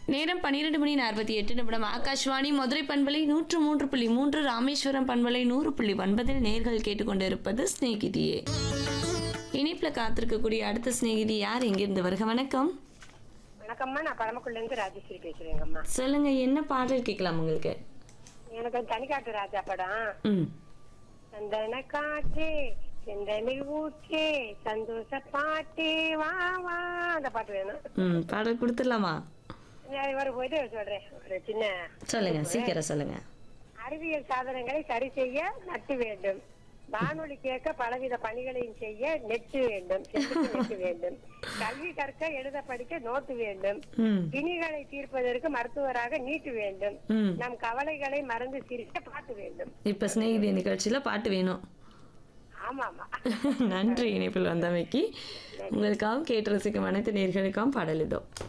நேரம் பன்னிரெண்டு மணி நாற்பத்தி எட்டு நிமிடம் ஆகாஷ்வாணி மதுரை பண்பலை நூற்று மூன்று புள்ளி மூன்று ராமேஸ்வரம் பண்பலை நூறு புள்ளி ஒன்பதில் நேர்கள் கேட்டுக்கொண்டிருப்பது ஸ்நேகிதியே இணைப்பில் காத்திருக்கக்கூடிய அடுத்த ஸ்நேகிதி யார் எங்கிருந்து வருக வணக்கம் வணக்கம்மா நான் பரமக்குள்ள இருந்து ராஜேஸ்வரி பேசுறேங்கம்மா சொல்லுங்க என்ன பாடல் கேட்கலாம் உங்களுக்கு எனக்கு தனிக்காட்டு ராஜா படம் ம் சந்தன காற்றே செந்தமிழ் ஊற்றே சந்தோஷ பாட்டே வா வா அந்த பாட்டு வேணும் ம் பாடல் கொடுத்துடலாமா நான் இவரு போயிட்டு சொல்றேன் ஒரு சின்ன சொல்லுங்க சீக்கிரம் சொல்லுங்க அறிவியல் சாதனங்களை சரி செய்ய நட்டு வேண்டும் வானொலி கேட்க பலவித பணிகளையும் செய்ய நெட்டு வேண்டும் செல்லுக்கு நெட்டு வேண்டும் கல்வி கற்க எழுத படிக்க நோட்டு வேண்டும் ம் பிணிகளை தீர்ப்பதற்கு மருத்துவராக நீட்டு வேண்டும் ம் நம் கவலைகளை மறந்து சிரிக்க பாட்டு வேண்டும் இப்போ ஸ்நேகிதி நிகழ்ச்சியில் பாட்டு வேணும் ஆமா ஆமா நன்றி இணைப்பில் வந்தமைக்கு உங்களுக்காகவும் கேட்டு ரசிக்கும் அனைத்து நேர்களுக்காகவும் பாடல் இதோ